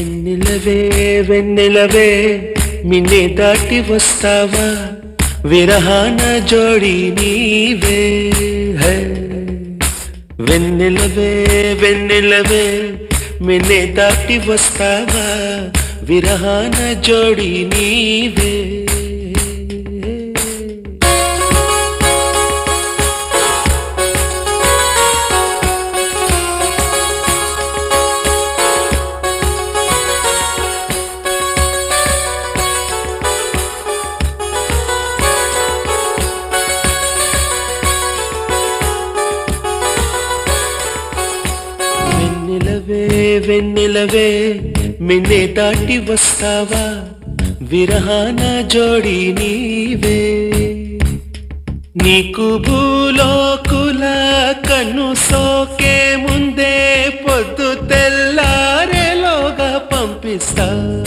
వెన్నెలవే వెన్నెలవే మిన్నే దాటి వస్తావా విరహాన జోడి నీవే హే. వెన్నెలవే వెన్నెలవే మిన్నే దాటి వస్తావా విరహాన జోడి నీవే వెన్నెలవే వెన్నెలవే మిన్నే దాటి వస్తావా విరహాన జోడి నీవే నీకు భూలోకుల కన్ను సోకే ముందే పొద్దు తెల్లారేలోగా పంపిస్తా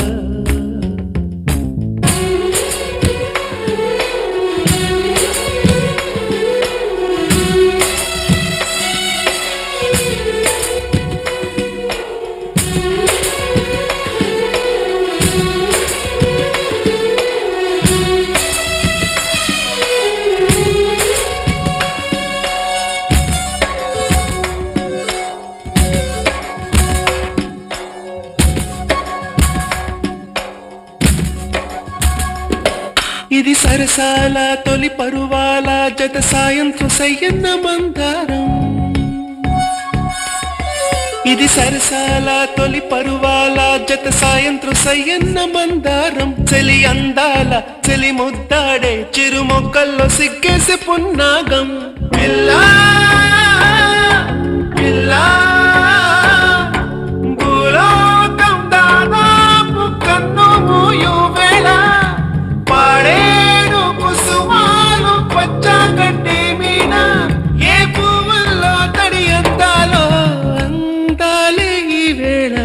ఇది సరసాల తొలి పరువాల జత సాయంత్రం సయ్యన్న మందారం ఇది సరసాల తొలి పరువాల జత సాయంత్రం సయ్యన్న మందారం చెలి అందాల చెలి ముద్దాడే చిరు మొక్కల్లో సిగ్గేసి పున్నాగం పిల్లా పిల్లా భూలోకం దాదాపు కన్ను మూయు వేళ పాడేడు కుసుమాలు పచ్చగడ్డి మీన ఏ పువ్వుల్లో తడి అందాలో అందాలే ఈ వేళ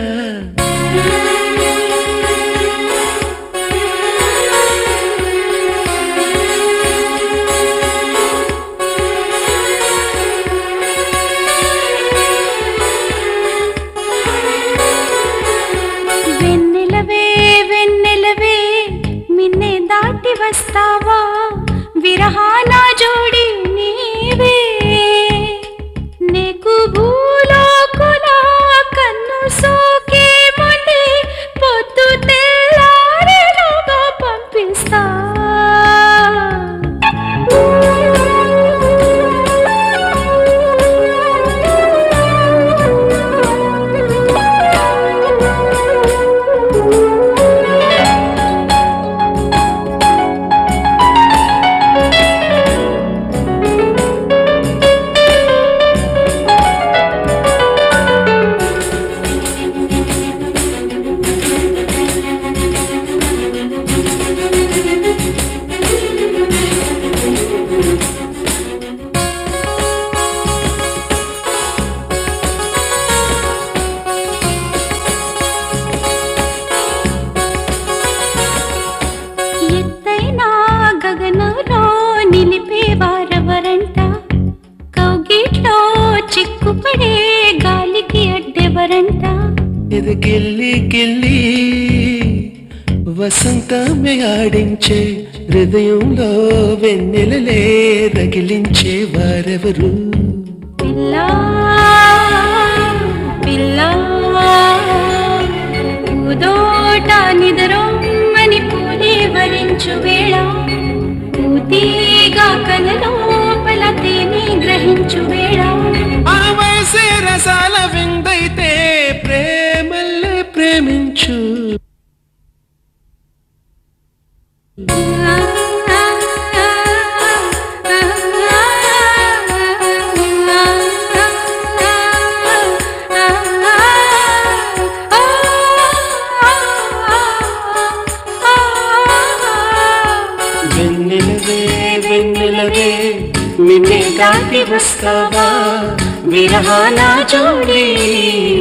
వెన్నెలవే వెన్నెలవే మిన్నే దాటి వస్తావా విరహాల జోడి నీవే నీకు భూలోకుల కన్ను సోకే ముందే పొద్దు తెల్లారేలోగా పంపిస్తా ఎత్తైన గగనంలో నిలిపే వారెవరంట కౌగిట్లో చిక్కుపడే గాలికి అడ్డెవరంట ఇది గిల్లి గిల్లి వసంతమే ఆడించే హృదయంలో వెన్నెలలే రగిలించే వారెవరు పిల్లా పిల్లా పూదోట నిదరోమని పూలే వరించు వేళ పూతీగా కలలోపల తేని గ్రహించు వేళ ఆ వయసే రసాల విందైతే ప్రేమల్లే ప్రేమించు వెన్నెలవే వెన్నెలవే మిన్నే దాటి వస్తావా విరహాల జోడి